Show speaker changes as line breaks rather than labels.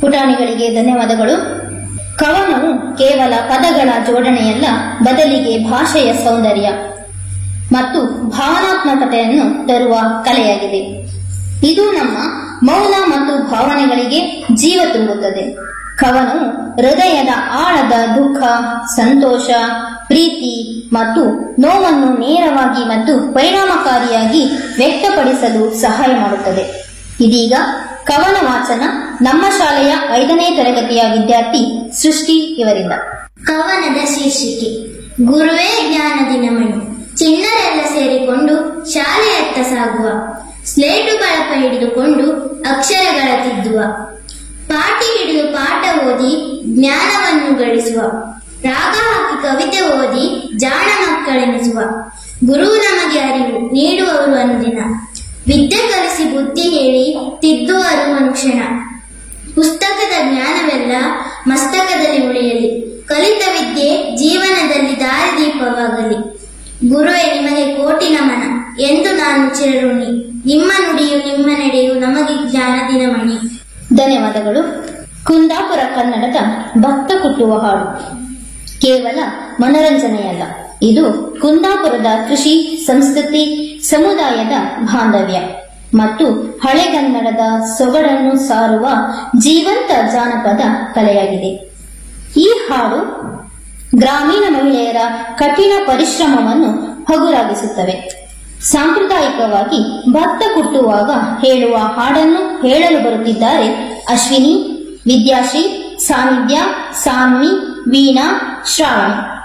ಪುಟಾಣಿಗಳಿಗೆ ಧನ್ಯವಾದಗಳು ಕವನವು ಕೇವಲ ಪದಗಳ ಜೋಡಣೆಯಲ್ಲ ಬದಲಿಗೆ ಭಾಷೆಯ ಸೌಂದರ್ಯ ಮತ್ತು ಭಾವನಾತ್ಮಕತೆಯನ್ನು ತರುವ ಕಲೆಯಾಗಿದೆ ಇದು ನಮ್ಮ ಮೌನ ಮತ್ತು ಭಾವನೆಗಳಿಗೆ ಜೀವ ತುಂಬುತ್ತದೆ ಕವನವು ಹೃದಯದ ಆಳದ ದುಃಖ ಸಂತೋಷ ಪ್ರೀತಿ ಮತ್ತು ನೋವನ್ನು ನೇರವಾಗಿ ಮತ್ತು ಪರಿಣಾಮಕಾರಿಯಾಗಿ ವ್ಯಕ್ತಪಡಿಸಲು ಸಹಾಯ ಮಾಡುತ್ತದೆ ಇದೀಗ ಕವನ ವಾಚನ ನಮ್ಮ ಶಾಲೆಯ ಐದನೇ ತರಗತಿಯ ವಿದ್ಯಾರ್ಥಿ ಸೃಷ್ಟಿ ಇವರಿಂದ
ಕವನದ ಶೀರ್ಷಿಕೆ ಗುರುವೇ ಜ್ಞಾನದಿನ ಮಣಿ ಚಿಣ್ಣರೆಲ್ಲ ಸೇರಿಕೊಂಡು ಶಾಲೆಯತ್ತ ಸಾಗುವ ಸ್ಲೇಟುಗಳ ಕೈ ಹಿಡಿದುಕೊಂಡು ಅಕ್ಷರಗಳ ತಿದ್ದುವ ಪಾಟಿ ಹಿಡಿದು ಪಾಠ ಓದಿ ಜ್ಞಾನವನ್ನು ಗಳಿಸುವ ರಾಗ ಹಾಕಿ ಕವಿತೆ ಓದಿ ಜಾಣ ಮಕ್ಕಳೆನಿಸುವ ಗುರು ನಮಗೆ ಅರಿವು ನೀಡುವವರು ಅನುದಿನ ವಿದ್ಯೆ ಕಲಿಸಿ ಬುದ್ಧಿ ಹೇಳಿ ತಿದ್ದುವರು ಮನುಷ್ಯನ ಪುಸ್ತಕದ ಜ್ಞಾನವೆಲ್ಲ ಮಸ್ತಕದಲ್ಲಿ ಉಳಿಯಲಿ ಕಲಿತ ವಿದ್ಯೆ ಜೀವನದಲ್ಲಿ ದಾರಿದೀಪವಾಗಲಿ ಗುರುವೇ ನಿಮಗೆ ಕೋಟಿ ನಮನ ಎಂದು ನಾನು ಚಿರಋಣಿ ನಿಮ್ಮ ನುಡಿಯು ನಿಮ್ಮ ನಡೆಯು ನಮಗೆ ಜ್ಞಾನದಿನ ಮಣಿ
ಧನ್ಯವಾದಗಳು ಕುಂದಾಪುರ ಕನ್ನಡದ ಭಕ್ತ ಕುಟ್ಟುವ ಹಾಡು ಕೇವಲ ಮನರಂಜನೆಯಲ್ಲ ಇದು ಕುಂದಾಪುರದ ಕೃಷಿ ಸಂಸ್ಕೃತಿ ಸಮುದಾಯದ ಬಾಂಧವ್ಯ ಮತ್ತು ಹಳೆಗನ್ನಡದ ಸೊಗಡನ್ನು ಸಾರುವ ಜೀವಂತ ಜಾನಪದ ಕಲೆಯಾಗಿದೆ ಈ ಹಾಡು ಗ್ರಾಮೀಣ ಮಹಿಳೆಯರ ಕಠಿಣ ಪರಿಶ್ರಮವನ್ನು ಹಗುರಾಗಿಸುತ್ತವೆ ಸಾಂಪ್ರದಾಯಿಕವಾಗಿ ಭತ್ತ ಕುಟ್ಟುವಾಗ ಹೇಳುವ ಹಾಡನ್ನು ಹೇಳಲು ಬರುತ್ತಿದ್ದಾರೆ ಅಶ್ವಿನಿ ವಿದ್ಯಾಶ್ರೀ ಸಾನ್ನಿಧ್ಯ ಸಾನ್ವಿ ವೀಣಾ ಶ್ರಾವಣಿ